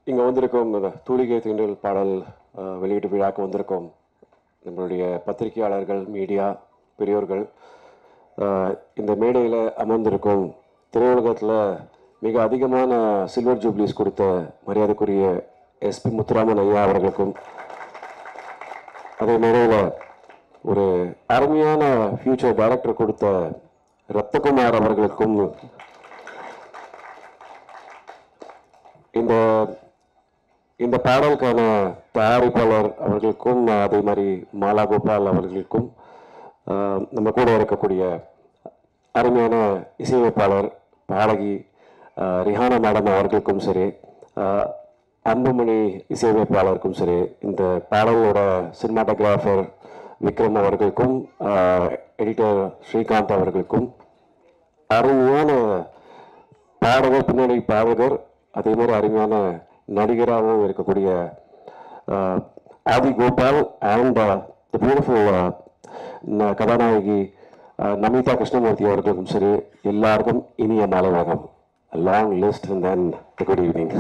இங்கே வந்திருக்கோம் இந்த தூளிகை தீண்டல் பாடல் அஹ், வெளியீட்டு விழாக்கு வந்திருக்கோம் நம்மளுடைய பத்திரிகையாளர்கள் மீடியா பெரியோர்கள் அஹ், இந்த மேடையில் அமர்ந்திருக்கும் திரையுலகத்தில் மிக அதிகமான சில்வர் ஜூப்ளிஸ் கொடுத்த மரியாதைக்குரிய எஸ்பி முத்துராமன் ஐயா அவர்களுக்கும் அதே மேடையில் ஒரு அருமையான ஃபியூச்சர் டைரக்டர் கொடுத்த ரத்தகுமார் அவர்களுக்கும் இந்த இந்த பாடலுக்கான தயாரிப்பாளர் அவர்களுக்கும் அதே மாதிரி மாலா கோபால் அவர்களுக்கும் ஆஹ், நம்ம கூட இருக்கக்கூடிய அருமையான இசையமைப்பாளர் பாடகி ஆஹ், ரிஹானா மேடம் அவர்களுக்கும் சரி ஆஹ், அன்புமணி இசையமைப்பாளருக்கும் சரி இந்த பாடலோட சினிமாட்டோகிராஃபர் விக்ரம் அவர்களுக்கும் எடிட்டர் ஸ்ரீகாந்த் அவர்களுக்கும் அருமையான பாடகர் பின்னணி பாடகர் அதே மாதிரி அருமையான நடிகராகவும் இருக்கக்கூடிய அஹ், Aadhi Gopal and the beautiful கதாநாயகி அஹ், நமிதா கிருஷ்ணமூர்த்தி அவர்களுக்கும் சரி எல்லாருக்கும் இனிய மாலை வணக்கம் long list and then good evening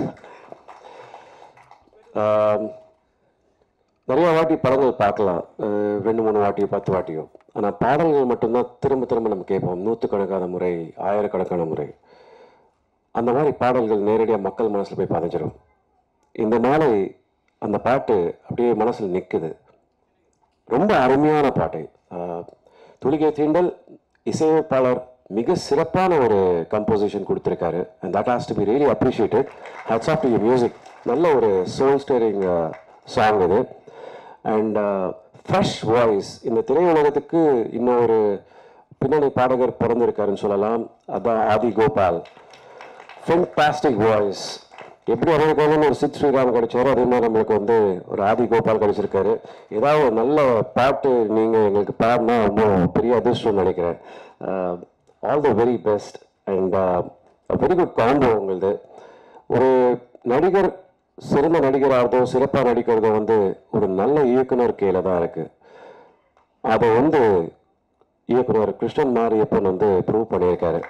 நிறைய வாட்டி படங்கள் பார்க்கலாம் அஹ் ரெண்டு மூணு வாட்டியோ பத்து வாட்டியோ ஆனால் பாடல்கள் மட்டும்தான் திரும்ப திரும்ப நம்ம கேட்போம் நூற்றுக்கணக்கான முறை ஆயிரக்கணக்கான முறை அந்த மாதிரி பாடல்கள் நேரடியாக மக்கள் மனசில் போய் பதிஞ்சிடும் இந்த நாளை அந்த பாட்டு அப்படியே மனசில் நிற்குது ரொம்ப அருமையான பாட்டு அஹ் துளிகை தீண்டல் இசையமைப்பாளர் மிக சிறப்பான ஒரு கம்போசிஷன் கொடுத்துருக்காரு and that has to be really appreciated hats off to music நல்ல ஒரு சோல் ஸ்டேரிங் சாங் இது அண்ட் ஃப்ரெஷ் வாய்ஸ் இந்த திரையுலகத்துக்கு இன்னும் ஒரு பின்னணி பாடகர் பிறந்திருக்காருன்னு சொல்லலாம் அதான் ஆதி கோபால் ஃபென்டாஸ்டிக் வாய்ஸ் எப்படி அவங்களுக்கான ஒரு சித் ஸ்ரீராம் கிடைச்சாரோ அதே மாதிரி நம்மளுக்கு வந்து ஒரு ஆதி கோபால் கிடைச்சிருக்காரு ஏதாவது ஒரு நல்ல பாட்டு நீங்கள் எங்களுக்கு பாடினா ரொம்ப பெரிய அதிர்ஷ்டம் நினைக்கிறேன் all the very best and very good combo உங்களுது ஒரு நடிகர் சிறந்த நடிகராகிறதோ சிறப்பாக நடிக்கிறதோ வந்து ஒரு நல்ல இயக்குனர் கையில் தான் இருக்குது அதை வந்து இயக்குனர் கிருஷ்ணன் மாரியப்பன் வந்து ப்ரூவ் பண்ணியிருக்காரு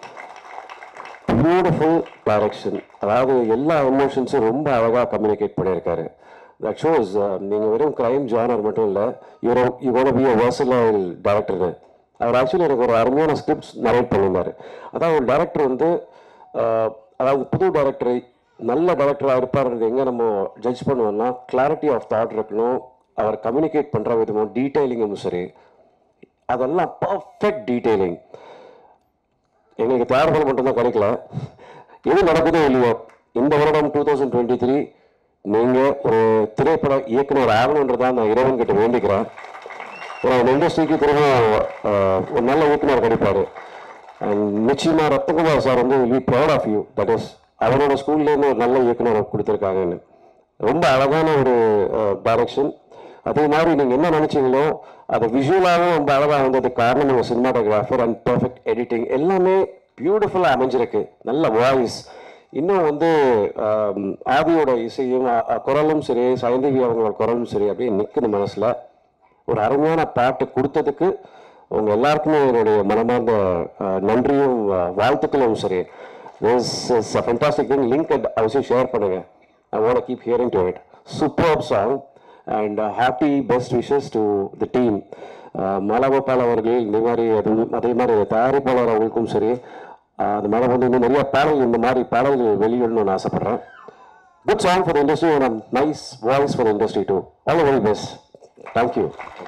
பியூட்டிஃபுல் டைரக்ஷன் அதாவது எல்லா எமோஷன்ஸும் ரொம்ப அழகாக கம்யூனிகேட் பண்ணியிருக்காரு தட் ஷோஸ் நீங்கள் வெறும் கிரைம் ஜானர் மட்டும் இல்லை you're you gonna be a versatile டேரக்டர்னு அவர் ஆக்சுவலி எனக்கு ஒரு அருமையான ஸ்கிரிப்ட்ஸ் நரேட் பண்ணியிருந்தார் அதாவது ஒரு டேரக்டர் வந்து அஹ், அதாவது புது டேரக்டரை நல்ல டேரக்டராக இருப்பார்ன்றது எங்கே நம்ம ஜட்ஜ் பண்ணுவோம்னா கிளாரிட்டி ஆஃப் தாட் இருக்கணும் அவர் கம்யூனிகேட் பண்ணுற விதமும் டீட்டெயிலிங்கும் சரி அதெல்லாம் பர்ஃபெக்ட் டீட்டெயிலிங் எங்களுக்கு தயாரிப்பாளர் மட்டும்தான் கிடைக்கல எது நடக்குதோ இல்லையோ இந்த வருடம் டூ தௌசண்ட் டுவெண்ட்டி த்ரீ நீங்கள் ஒரு திரைப்பட இயக்குனர் ஆகணுன்றதான் நான் இறைவன் கிட்ட வேண்டிக்கிறேன் ஒரு இண்டஸ்ட்ரிக்கு திரும்ப ஆஹ், ஒரு நல்ல இயக்குனர் கிடைப்பாரு அண்ட் நிச்சயமாக ரத்தகுமார் சார் வந்து we proud of you that is அவரோட ஸ்கூல்லேருந்து ஒரு நல்ல இயக்குனர் கொடுத்துருக்காங்கன்னு ரொம்ப அழகான ஒரு டைரக்ஷன் அதே மாதிரி நீங்கள் என்ன நினச்சிங்களோ அதை விஷுவலாகவும் ரொம்ப அழகாக வந்ததுக்கு காரணம் உங்கள் சினிமாட்டோகிராஃபர் அண்ட் பர்ஃபெக்ட் எடிட்டிங் எல்லாமே பியூட்டிஃபுல்லாக அமைஞ்சிருக்கு நல்ல வாய்ஸ் இன்னும் வந்து ஆம், ஆதியோட இசையும் அ- அ- குரலும் சரி சைந்தவி அவங்களோட குரலும் சரி அப்படியே நிற்குது மனசில் ஒரு அருமையான பாட்டு கொடுத்ததுக்கு உங்க எல்லாருக்குமே என்னுடைய மனமார்ந்த அஹ், நன்றியும் அஹ், வாழ்த்துக்களும் சரி this is a fantastic thing link அவசியம் ஷேர் பண்ணுங்க I want keep hearing to it super song and happy best wishes to the team Malagopal அவர்கள் இந்த மாதிரி அது- அதே மாதிரி தயாரிப்பாளர் அவங்களுக்கும் சரி அஹ், அந்த மேடம் வந்து இன்னும் நிறைய பாடல் இந்த மாதிரி பாடல்கள் வெளியிடணும்னு ஆசைப்படுறேன் good song for industry and nice voice for industry to all very best thank you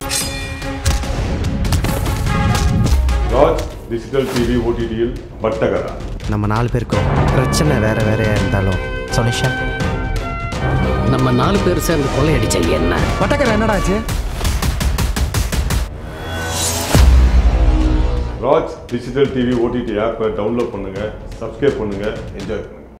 Raj digital TV ஓடிடியில் வட்டகரா நம்ம நாலு பேருக்கும் பிரச்சனை வேற வேறையா இருந்தாலும் சொனிஷா நம்ம நாலு பேர் சேர்ந்து கொள்ளையடிச்ச என்ன பட்டக்கரை என்னடா ஆச்சு ராஜ் டிஜிட்டல் டிவி ஓடிடி ஆப்பை டவுன்லோட் பண்ணுங்க சப்ஸ்கிரைப் பண்ணுங்க என்ஜாய் பண்ணுங்க